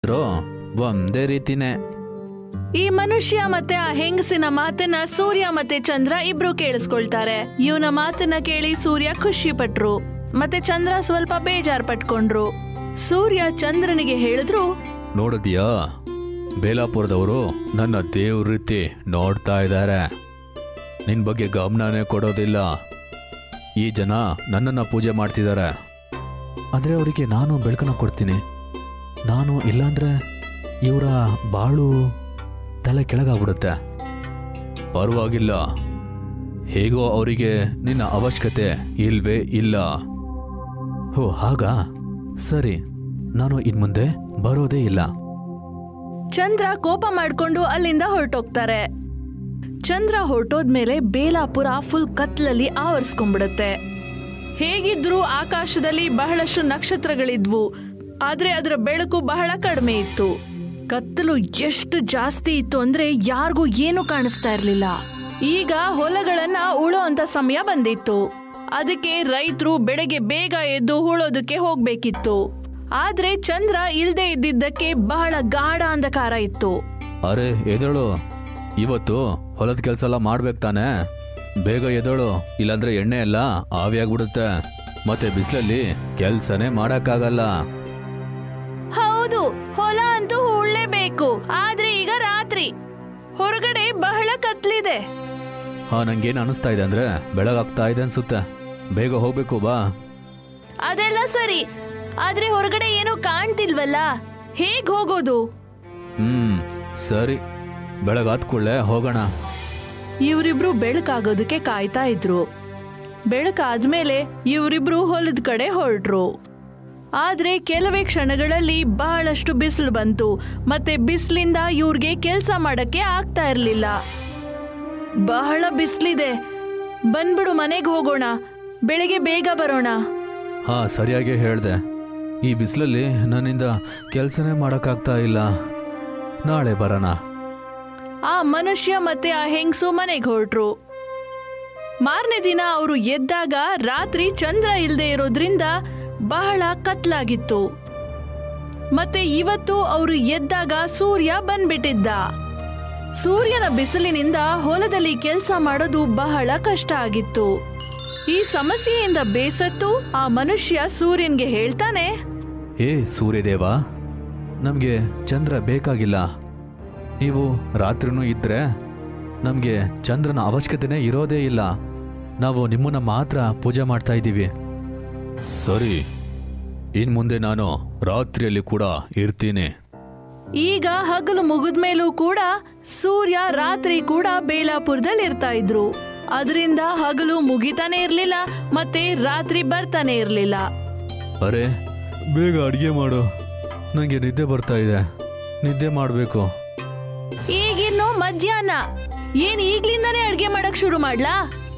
rho ಒಂದೇ ರೀತಿನೇ ಈ ಮನುಷ್ಯ ಮತ್ತೆ ಆ ಹೆಂಗಸಿನ ಮಾತನ್ನ ಸೂರ್ಯ ಮತ್ತೆ ಚಂದ್ರ ಇಬ್ರು ಕೇಳಿಸ್ಕೊಳ್ತಾರೆ ಇವನ ಮಾತನ್ನ ಕೇಳಿ ಸೂರ್ಯ ಖುಷಿ ಪಟ್ರು ಮತ್ತೆ ಚಂದ್ರ ಸ್ವಲ್ಪ ಬೇಜಾರ್ ಪಟ್ಕೊಂಡ್ರು ಸೂರ್ಯ ಚಂದ್ರನಿಗೆ ಹೇಳಿದ್ರು ನೋಡಿದ್ಯಾ ಬೇಲಾಪುರದವರು ನನ್ನ ದೇವ್ರ ರೀತಿ ನೋಡ್ತಾ ಇದ್ದಾರೆ ನಿನ್ ಬಗ್ಗೆ ಗಮನನೇ ಕೊಡೋದಿಲ್ಲ ಈ ಜನ ನನ್ನನ್ನ ಪೂಜೆ ಮಾಡ್ತಿದ್ದಾರೆ ಆದ್ರೆ ಅವರಿಗೆ ನಾನು ಬೆಳಕನ್ನ ಕೊಡ್ತೀನಿ ನಾನು ಇಲ್ಲಾಂದ್ರೆ ಇವರ ಬಾಳು ತಲೆ ಕೆಳಗಾಗ್ಬಿಡುತ್ತೆ ಪರವಾಗಿಲ್ಲ ಹೇಗೋ ಅವರಿಗೆ ನಿನ್ನ ಅವಶ್ಯಕತೆ ಇಲ್ವೇ ಇಲ್ಲ ಹೋ ಹಾಗಾ ಸರಿ ನಾನು ಇನ್ಮುಂದೆ ಬರೋದೇ ಇಲ್ಲ ಚಂದ್ರ ಕೋಪ ಮಾಡ್ಕೊಂಡು ಅಲ್ಲಿಂದ ಹೊರಟೋಗ್ತಾರೆ ಚಂದ್ರ ಹೊರಟೋದ್ಮೇಲೆ ಬೇಲಾಪುರ ಫುಲ್ ಕತ್ಲಲ್ಲಿ ಆವರಿಸ್ಕೊಂಡ್ಬಿಡುತ್ತೆ ಹೇಗಿದ್ರು ಆಕಾಶದಲ್ಲಿ ಬಹಳಷ್ಟು ನಕ್ಷತ್ರಗಳಿದ್ವು ಆದ್ರೆ ಅದರ ಬೆಳಕು ಬಹಳ ಕಡಿಮೆ ಇತ್ತು ಕತ್ತಲು ಎಷ್ಟು ಜಾಸ್ತಿ ಇತ್ತು ಅಂದ್ರೆ ಯಾರಿಗೂ ಏನು ಕಾಣಿಸ್ತಾ ಇರ್ಲಿಲ್ಲ ಈಗ ಹೊಲಗಳನ್ನ ಉಳೋ ಅಂತ ಸಮಯ ಬಂದಿತ್ತು ಅದಕ್ಕೆ ರೈತರು ಬೆಳಗ್ಗೆ ಬೇಗ ಎದ್ದು ಹೂಳೋದಕ್ಕೆ ಹೋಗ್ಬೇಕಿತ್ತು ಆದ್ರೆ ಚಂದ್ರ ಇಲ್ದೇ ಇದ್ದಿದ್ದಕ್ಕೆ ಬಹಳ ಗಾಢ ಅಂಧಕಾರ ಇತ್ತು ಅರೆ ಎದಳು ಇವತ್ತು ಹೊಲದ ಕೆಲಸ ಎಲ್ಲ ಮಾಡ್ಬೇಕು ತಾನೆ ಬೇಗ ಎದಳು ಇಲ್ಲಾಂದ್ರೆ ಎಣ್ಣೆ ಎಲ್ಲ ಆವಿಯಾಗ್ಬಿಡುತ್ತೆ ಮತ್ತೆ ಬಿಸಿಲಲ್ಲಿ ಕೆಲ್ಸನೇ ಮಾಡಕ್ಕಾಗಲ್ಲ ಹೌದು ಹೊಲ ಅಂತೂ ಹೂಳ್ಲೇಬೇಕು ಆದ್ರೆ ಈಗ ರಾತ್ರಿ ಹೊರಗಡೆ ಬಹಳ ಕತ್ಲಿದೆ ಹಾ ನಂಗೇನ್ ಅನಿಸ್ತಾ ಇದೆ ಅಂದ್ರೆ ಬೆಳಗಾಗ್ತಾ ಇದೆ ಅನ್ಸುತ್ತೆ ಬೇಗ ಹೋಗ್ಬೇಕು ಬಾ ಅದೆಲ್ಲ ಸರಿ ಆದ್ರೆ ಹೊರಗಡೆ ಏನು ಕಾಣ್ತಿಲ್ವಲ್ಲ ಹೇಗ್ ಹೋಗೋದು ಹ್ಮ್ ಸರಿ ಬೆಳಗಾದ ಕೂಡಲೇ ಹೋಗೋಣ ಇವರಿಬ್ರು ಬೆಳಕಾಗೋದಕ್ಕೆ ಕಾಯ್ತಾ ಇದ್ರು ಬೆಳಕಾದ್ಮೇಲೆ ಇವರಿಬ್ರು ಹೊಲದ ಕಡೆ ಹೊರಟ್ರು ಆದ್ರೆ ಕೆಲವೇ ಕ್ಷಣಗಳಲ್ಲಿ ಬಹಳಷ್ಟು ಬಿಸಿಲು ಬಂತು ಮತ್ತೆ ಬಿಸಿಲಿಂದ ಇವ್ರಿಗೆ ಕೆಲಸ ಮಾಡಕ್ಕೆ ಆಗ್ತಾ ಇರ್ಲಿಲ್ಲ ಬಹಳ ಬಿಸಿಲಿದೆ ಬಂದ್ಬಿಡು ಮನೆಗೆ ಹೋಗೋಣ ಬೆಳಿಗ್ಗೆ ಬೇಗ ಬರೋಣ ಹಾ ಸರಿಯಾಗಿ ಹೇಳ್ದೆ ಈ ಬಿಸಿಲಲ್ಲಿ ನನ್ನಿಂದ ಕೆಲಸನೇ ಮಾಡೋಕ್ಕಾಗ್ತಾ ಇಲ್ಲ ನಾಳೆ ಬರೋಣ ಆ ಮನುಷ್ಯ ಮತ್ತೆ ಆ ಹೆಂಗಸು ಮನೆಗೆ ಹೊರಟ್ರು ಮಾರನೇ ದಿನ ಅವರು ಎದ್ದಾಗ ರಾತ್ರಿ ಚಂದ್ರ ಇಲ್ಲದೆ ಇರೋದ್ರಿಂದ ಬಹಳ ಕತ್ಲಾಗಿತ್ತು ಮತ್ತೆ ಇವತ್ತು ಅವರು ಎದ್ದಾಗ ಸೂರ್ಯ ಬಂದ್ಬಿಟ್ಟಿದ್ದ ಸೂರ್ಯನ ಬಿಸಿಲಿನಿಂದ ಹೊಲದಲ್ಲಿ ಕೆಲಸ ಮಾಡೋದು ಬಹಳ ಕಷ್ಟ ಆಗಿತ್ತು ಈ ಸಮಸ್ಯೆಯಿಂದ ಬೇಸತ್ತು ಆ ಮನುಷ್ಯ ಸೂರ್ಯನ್ಗೆ ಹೇಳ್ತಾನೆ ಏ ಸೂರ್ಯದೇವ ನಮಗೆ ಚಂದ್ರ ಬೇಕಾಗಿಲ್ಲ ನೀವು ರಾತ್ರಿನೂ ಇದ್ರೆ ನಮಗೆ ಚಂದ್ರನ ಅವಶ್ಯಕತೆನೇ ಇರೋದೇ ಇಲ್ಲ ನಾವು ನಿಮ್ಮನ್ನ ಮಾತ್ರ ಪೂಜೆ ಮಾಡ್ತಾ ಇದ್ದೀವಿ ಸರಿ ಇನ್ ಮುಂದೆ ನಾನು ರಾತ್ರಿಯಲ್ಲಿ ಕೂಡ ಇರ್ತೀನಿ ಈಗ ಹಗಲು ಮುಗಿದ್ಮೇಲೂ ಕೂಡ ಸೂರ್ಯ ರಾತ್ರಿ ಕೂಡ ಬೇಲಾಪುರದಲ್ಲಿ ಇರ್ತಾ ಇದ್ರು ಅದರಿಂದ ಹಗಲು ಮುಗಿತಾನೆ ಇರ್ಲಿಲ್ಲ ಮತ್ತೆ ರಾತ್ರಿ ಬರ್ತಾನೆ ಇರ್ಲಿಲ್ಲ ಅರೆ ಬೇಗ ಅಡುಗೆ ಮಾಡು ನನಗೆ ನಿದ್ದೆ ಬರ್ತಾ ಇದೆ ನಿದ್ದೆ ಮಾಡಬೇಕು ಈಗಿನ್ನು ಮಧ್ಯಾಹ್ನ ಏನ್ ಈಗ್ಲಿಂದಾನೇ ಅಡ್ಗೆ ಮಾಡಕ್ ಶುರು ಮಾಡ್ಲಾ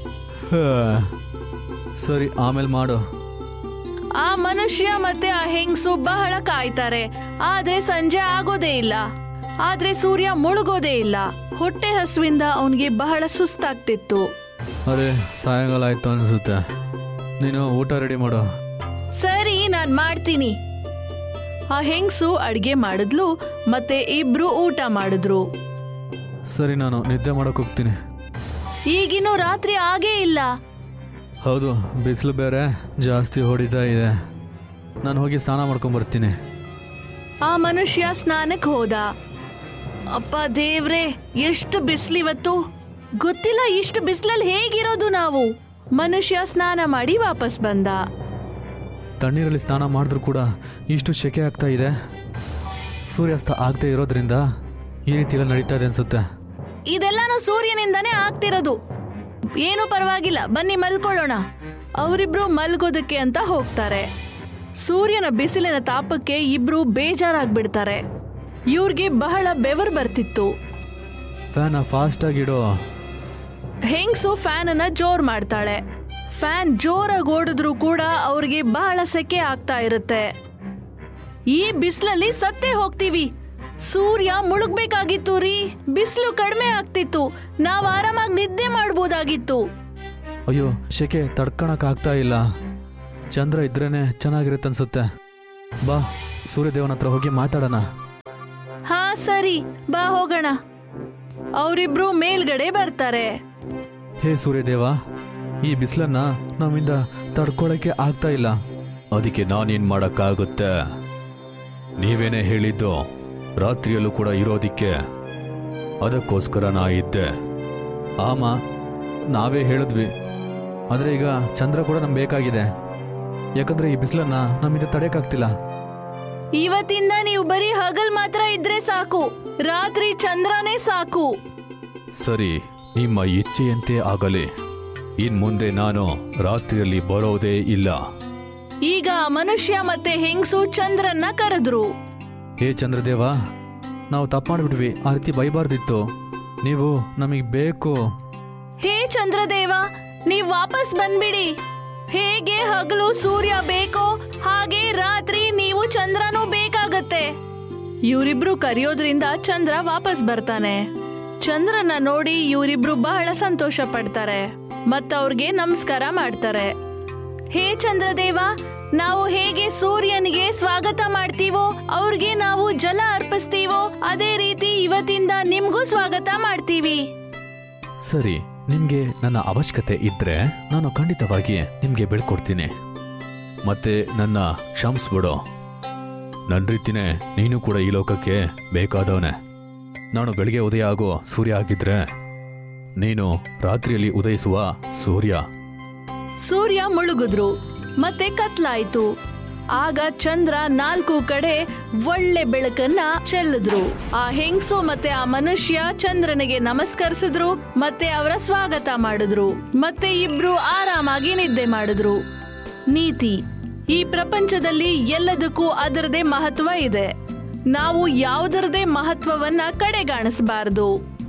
ಸರಿ ಆಮೇಲೆ ಮಾಡು ಆ ಮನುಷ್ಯ ಮತ್ತೆ ಆ ಹೆಂಗಸು ಬಹಳ ಕಾಯ್ತಾರೆ ಆದ್ರೆ ಸಂಜೆ ಆಗೋದೇ ಇಲ್ಲ ಆದ್ರೆ ಸೂರ್ಯ ಮುಳುಗೋದೇ ಇಲ್ಲ ಹೊಟ್ಟೆ ಹಸುವಿಂದ ಅವನಿಗೆ ಬಹಳ ಸುಸ್ತಾಗ್ತಿತ್ತು ಅರೆ ಸಾಯಂಕಾಲ ಆಯ್ತು ಅನಿಸುತ್ತೆ ನೀನು ಊಟ ರೆಡಿ ಮಾಡು ಸರಿ ನಾನ್ ಮಾಡ್ತೀನಿ ಆ ಹೆಂಗಸು ಅಡ್ಗೆ ಮಾಡಿದ್ಲು ಮತ್ತೆ ಇಬ್ರು ಊಟ ಮಾಡಿದ್ರು ಸರಿ ನಾನು ನಿದ್ದೆ ಮಾಡಕ್ ಹೋಗ್ತೀನಿ ಈಗಿನ್ನು ರಾತ್ರಿ ಆಗೇ ಇಲ್ಲ ಹೌದು ಬಿಸಿಲು ಬೇರೆ ಜಾಸ್ತಿ ಹೊಡಿತಾ ಇದೆ ನಾನು ಹೋಗಿ ಸ್ನಾನ ಮಾಡ್ಕೊಂಡ್ ಬರ್ತೀನಿ ಆ ಮನುಷ್ಯ ಸ್ನಾನಕ್ಕೆ ಹೋದ ಅಪ್ಪ ದೇವ್ರೆ ಎಷ್ಟು ಬಿಸಿಲಿವತ್ತು ಗೊತ್ತಿಲ್ಲ ಇಷ್ಟು ಬಿಸಿಲಲ್ಲಿ ಹೇಗಿರೋದು ನಾವು ಮನುಷ್ಯ ಸ್ನಾನ ಮಾಡಿ ವಾಪಸ್ ಬಂದ ತಣ್ಣೀರಲ್ಲಿ ಸ್ನಾನ ಮಾಡಿದ್ರೂ ಕೂಡ ಇಷ್ಟು ಸೆಕೆ ಆಗ್ತಾ ಇದೆ ಸೂರ್ಯಾಸ್ತ ಆಗದೆ ಇರೋದ್ರಿಂದ ಈ ರೀತಿ ಎಲ್ಲ ನಡೀತಾ ಇದೆ ಅನ್ಸುತ್ತೆ ಇದೆಲ್ಲಾನು ಸೂರ್ಯನಿಂದಾನೇ ಆಗ್ತಿರೋದು ಏನು ಪರವಾಗಿಲ್ಲ ಬನ್ನಿ ಮಲ್ಕೊಳ್ಳೋಣ ಅವರಿಬ್ರು ಮಲ್ಗೋದಕ್ಕೆ ಅಂತ ಹೋಗ್ತಾರೆ ಸೂರ್ಯನ ಬಿಸಿಲಿನ ತಾಪಕ್ಕೆ ಇಬ್ರು ಬೇಜಾರಾಗ್ಬಿಡ್ತಾರೆ ಇವ್ರಿಗೆ ಬಹಳ ಬೆವರು ಬರ್ತಿತ್ತು ಫ್ಯಾನ ಫಾಸ್ಟಾಗಿಡೋ ಹೆಂಗ್ಸು ಫ್ಯಾನ್ ಅನ್ನ ಜೋರ್ ಮಾಡ್ತಾಳೆ ಫ್ಯಾನ್ ಜೋರಾಗಿ ಓಡಿದ್ರು ಕೂಡ ಅವ್ರಿಗೆ ಬಹಳ ಸೆಕೆ ಆಗ್ತಾ ಇರುತ್ತೆ ಈ ಬಿಸಿಲಲ್ಲಿ ಸತ್ತೇ ಹೋಗ್ತೀವಿ ಸೂರ್ಯ ಮುಳುಗ್ಬೇಕಾಗಿತ್ತು ರೀ ಬಿಸಿಲು ಕಡಿಮೆ ಆಗ್ತಿತ್ತು ನಾವ್ ಆರಾಮಾಗಿ ನಿದ್ದೆ ಮಾಡ್ಬೋದಾಗಿತ್ತು ಅಯ್ಯೋ ಸೆಕೆ ತಡ್ಕೊಳಕ್ ಆಗ್ತಾ ಇಲ್ಲ ಚಂದ್ರ ಇದ್ರೇನೆ ಚೆನ್ನಾಗಿರುತ್ತೆ ಅನ್ಸುತ್ತೆ ಬಾ ಸೂರ್ಯದೇವನ ಹತ್ರ ಹೋಗಿ ಮಾತಾಡೋಣ ಸರಿ ಬಾ ಹೋಗೋಣ ಅವರಿಬ್ರು ಮೇಲ್ಗಡೆ ಬರ್ತಾರೆ ಹೇ ಸೂರ್ಯದೇವ ಈ ಬಿಸಿಲನ್ನ ನಮ್ಮಿಂದ ತಡ್ಕೊಳಕ್ಕೆ ಆಗ್ತಾ ಇಲ್ಲ ಅದಕ್ಕೆ ನಾನೇನ್ ಮಾಡಕ್ಕಾಗುತ್ತೆ ನೀವೇನೇ ಹೇಳಿದ್ದು ರಾತ್ರಿಯಲ್ಲೂ ಕೂಡ ಇರೋದಿಕ್ಕೆ ಅದಕ್ಕೋಸ್ಕರ ನಾ ಇದ್ದೆ ಆಮ ನಾವೇ ಹೇಳಿದ್ವಿ ಆದರೆ ಈಗ ಚಂದ್ರ ಕೂಡ ನಮ್ಗೆ ಬೇಕಾಗಿದೆ ಯಾಕಂದ್ರೆ ಈ ಬಿಸಿಲನ್ನ ನಮ್ಮಿಂದ ತಡೆಯಕ್ಕಾಗ್ತಿಲ್ಲ ಇವತ್ತಿಂದ ನೀವು ಬರೀ ಹಗಲ್ ಮಾತ್ರ ಇದ್ರೆ ಸಾಕು ರಾತ್ರಿ ಚಂದ್ರನೇ ಸಾಕು ಸರಿ ನಿಮ್ಮ ಇಚ್ಛೆಯಂತೆ ಆಗಲಿ ಇನ್ ಮುಂದೆ ನಾನು ರಾತ್ರಿಯಲ್ಲಿ ಬರೋದೇ ಇಲ್ಲ ಈಗ ಆ ಮನುಷ್ಯ ಮತ್ತೆ ಹೆಂಗ್ಸು ಚಂದ್ರನ್ನ ಕರೆದ್ರು ಹೇ ಚಂದ್ರದೇವ ನಾವು ತಪ್ಪು ಮಾಡಿಬಿಟ್ವಿ ಆ ರೀತಿ ಬೈಬಾರ್ದಿತ್ತು ನೀವು ನಮಗೆ ಬೇಕು ಹೇ ಚಂದ್ರದೇವ ನೀವ್ ವಾಪಸ್ ಬಂದ್ಬಿಡಿ ಹೇಗೆ ಹಗಲು ಸೂರ್ಯ ಬೇಕೋ ಹಾಗೆ ರಾತ್ರಿ ನೀವು ಚಂದ್ರನೂ ಬೇಕಾಗತ್ತೆ ಇವರಿಬ್ರು ಕರೆಯೋದ್ರಿಂದ ಚಂದ್ರ ವಾಪಸ್ ಬರ್ತಾನೆ ಚಂದ್ರನ ನೋಡಿ ಇವರಿಬ್ರು ಬಹಳ ಸಂತೋಷ ಪಡ್ತಾರೆ ಮತ್ತವ್ರಿಗೆ ನಮಸ್ಕಾರ ಮಾಡ್ತಾರೆ ಹೇ ಚಂದ್ರದೇವ ನಾವು ಹೇಗೆ ಸೂರ್ಯನಿಗೆ ಸ್ವಾಗತ ಮಾಡ್ತೀವೋ ಅವ್ರಿಗೆ ನಾವು ಜಲ ಅರ್ಪಿಸ್ತೀವೋ ಅದೇ ರೀತಿ ಇವತ್ತಿಂದ ನಿಮ್ಗೂ ಸ್ವಾಗತ ಮಾಡ್ತೀವಿ ಸರಿ ನಿಮ್ಗೆ ನನ್ನ ಅವಶ್ಯಕತೆ ಇದ್ರೆ ನಾನು ಖಂಡಿತವಾಗಿ ನಿಮ್ಗೆ ಬೆಳ್ಕೊಡ್ತೀನಿ ಮತ್ತೆ ನನ್ನ ಕ್ಷಮಿಸ್ಬಿಡು ನನ್ನ ರೀತಿನೇ ನೀನು ಕೂಡ ಈ ಲೋಕಕ್ಕೆ ಬೇಕಾದವನೇ ನಾನು ಬೆಳಿಗ್ಗೆ ಉದಯ ಆಗೋ ಸೂರ್ಯ ಆಗಿದ್ರೆ ನೀನು ರಾತ್ರಿಯಲ್ಲಿ ಉದಯಿಸುವ ಸೂರ್ಯ ಸೂರ್ಯ ಮುಳುಗಿದ್ರು ಮತ್ತೆ ಕತ್ಲಾಯ್ತು ಆಗ ಚಂದ್ರ ನಾಲ್ಕು ಕಡೆ ಒಳ್ಳೆ ಬೆಳಕನ್ನ ಚೆಲ್ಲಿದ್ರು ಆ ಹೆಂಗ್ಸು ಮತ್ತೆ ಆ ಮನುಷ್ಯ ಚಂದ್ರನಿಗೆ ನಮಸ್ಕರಿಸಿದ್ರು ಮತ್ತೆ ಅವರ ಸ್ವಾಗತ ಮಾಡಿದ್ರು ಮತ್ತೆ ಇಬ್ರು ಆರಾಮಾಗಿ ನಿದ್ದೆ ಮಾಡಿದ್ರು ನೀತಿ ಈ ಪ್ರಪಂಚದಲ್ಲಿ ಎಲ್ಲದಕ್ಕೂ ಅದರದೇ ಮಹತ್ವ ಇದೆ ನಾವು ಯಾವುದರದೇ ಮಹತ್ವವನ್ನ ಕಡೆಗಾಣಿಸಬಾರದು